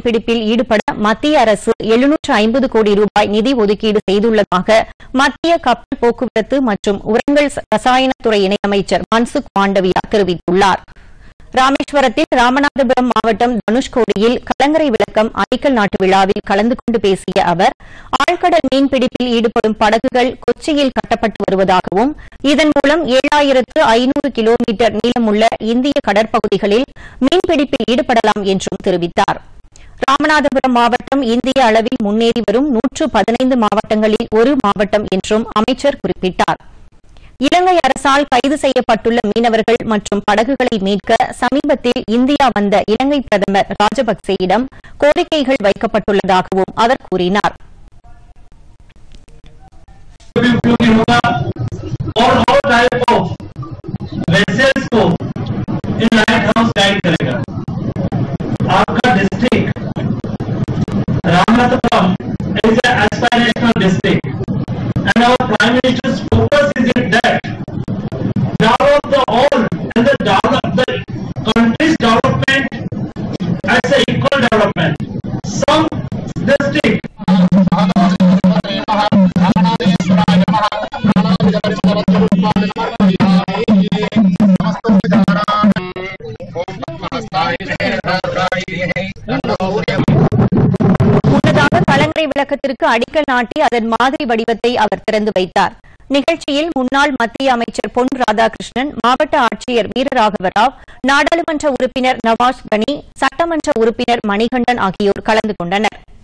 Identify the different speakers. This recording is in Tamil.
Speaker 1: மீன்பிடிப்பில் ஈடுபட மத்திய அரசு எழுநூற்று ஐம்பது கோடி ரூபாய் நிதி ஒதுக்கீடு செய்துள்ளதாக மத்திய கப்பல் போக்குவரத்து மற்றும் உரங்கள் ரசாயனத்துறை இணையமைச்சர் மன்சுக் மாண்டவியா தெரிவித்துள்ளார் ராமேஸ்வரத்தில் ராமநாதபுரம் மாவட்டம் தனுஷ்கோடியில் கலங்கரை விளக்கம் அடிக்கல் நாட்டு விழாவில் கலந்து கொண்டு பேசிய அவர் ஆழ்கடல் மீன்பிடிப்பில் ஈடுபடும் படகுகள் கொச்சியில் கட்டப்பட்டு வருவதாகவும் இதன் மூலம் ஏழாயிரத்து ஐநூறு கிலோமீட்டர் நீளமுள்ள இந்திய கடற்பகுதிகளில் மீன்பிடிப்பில் ஈடுபடலாம் என்றும் தெரிவித்தார் ராமநாதபுரம் மாவட்டம் இந்திய அளவில் முன்னேறி வரும் நூற்று பதினைந்து மாவட்டங்களில் ஒரு மாவட்டம் என்றும் அமைச்சர் குறிப்பிட்டார் இலங்கை அரசால் கைது செய்யப்பட்டுள்ள மீனவர்கள் மற்றும் படகுகளை மீட்க சமீபத்தில் இந்தியா வந்த இலங்கை பிரதமர் ராஜபக்சேயிடம் கோரிக்கைகள் வைக்கப்பட்டுள்ளதாகவும் அவர் கூறினார்
Speaker 2: उपयोगी होगा और और टाइप ऑफ वेसल्स को इन लाइट हाउस गाइड करेगा आपका district Ramanathapuram is an aspirational district and our prime minister's focus is in that develop the all and the develop the country's development as a equal development some district
Speaker 1: முன்னதாக கலங்கரை விளக்கத்திற்கு அடிக்கல் நாட்டி அதன் மாதிரி வடிவத்தை அவர் திறந்து வைத்தார் நிகழ்ச்சியில் முன்னாள் மத்திய அமைச்சர் பொன் ராதாகிருஷ்ணன் மாவட்ட ஆட்சியர் வீரராகவராவ் நாடாளுமன்ற உறுப்பினர் நவாஸ் கனி சட்டமன்ற உறுப்பினர் மணிகண்டன் ஆகியோர் கலந்து கொண்டனர்